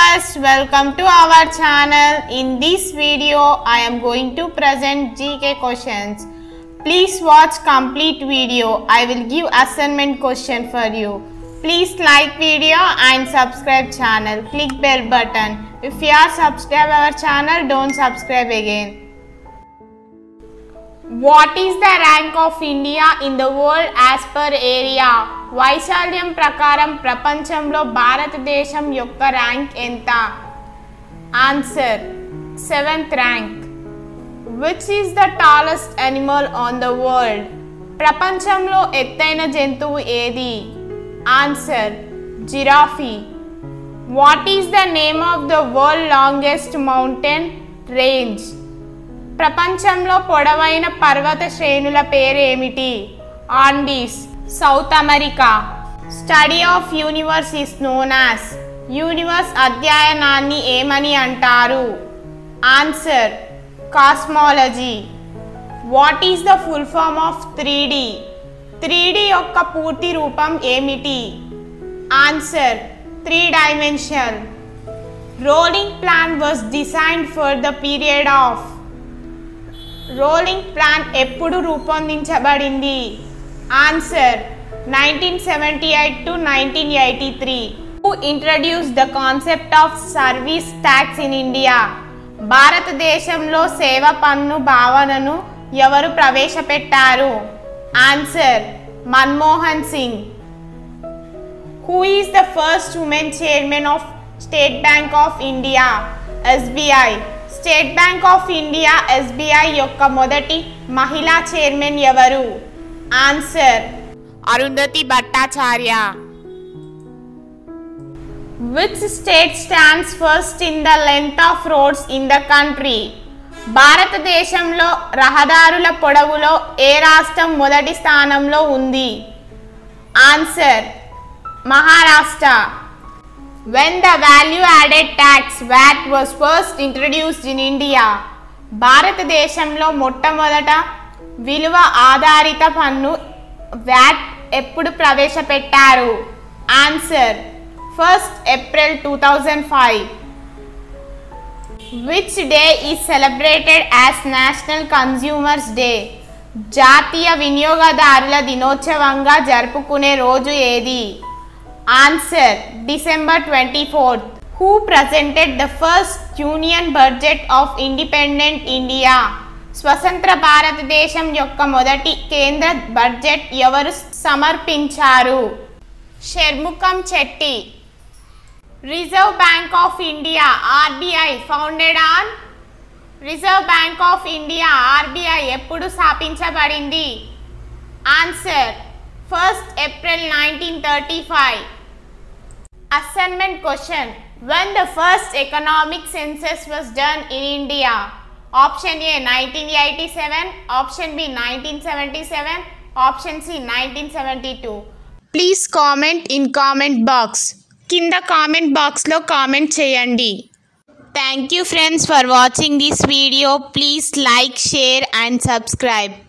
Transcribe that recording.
viewers, welcome to our channel. In this video, I am going to present GK questions. Please watch complete video. I will give assignment question for you. Please like video and subscribe channel. Click bell button. If you are subscribe our channel, don't subscribe again. What is the rank of India in the world as per area? వైశాల్యం ప్రకారం ప్రపంచంలో భారతదేశం యొక్క rank ఎంత answer seventh rank which is the tallest animal on the world ప్రపంచంలో ఎత్తైన జంతువు ఏది answer giraffe what is the name of the world longest mountain range ప్రపంచంలో పొడవైన పర్వత శ్రేణుల పేరేమిటి Andes South America study of universe is known as universe అధ్యయనాన్ని ఏమని అంటారు answer cosmology what is the full form of three D three D యొక్క పూర్తి రూపం ఏమిటి answer three dimension rolling plan was designed for the period of rolling plan ఎప్పుడు రూపొందించబడింది answer nineteen seventy eight to nineteen eighty three who introduce the concept of service tax in India భారతదేశంలో సేవ పన్ను భావనను ఎవరు ప్రవేశపెట్టారు answer Manmohan Singh who is the first women chairman of State Bank of India SBI State Bank of India SBI యొక్క మొదటి మహిళా chairman ఎవరు answer Arundhati Bhattacharya which state stands first in the length of roads in the country భారతదేశంలో రహదారుల పొడవులో ఏ రాష్ట్రం మొదటి స్థానంలో ఉంది answer Maharashtra when the value added tax VAT was first introduced in India భారతదేశంలో మొట్టమొదట విలువ ఆధారిత పన్ను వ్యాట్ ఎప్పుడు ప్రవేశపెట్టారు answer first April two thousand five which day is celebrated as national consumers day జాతీయ వినియోగదారుల దినోత్సవంగా జరుపుకునే రోజు ఏది answer December twenty fourth who presented the first union budget of independent India స్వతంత్ర భారతదేశం యొక్క మొదటి కేంద్ర బడ్జెట్ ఎవరు సమర్పించారు Shanmukham Chetty Reserve Bank of India RBI founded on Reserve Bank of India RBI ఎప్పుడు స్థాపించబడింది answer first April nineteen thirty five assignment question when the first economic census was done in India option A nineteen eighty seven option B nineteen seventy seven option C nineteen seventy two please comment in comment box కింద comment బాక్స్లో comment చేయండి thank you friends for watching this video please like share and subscribe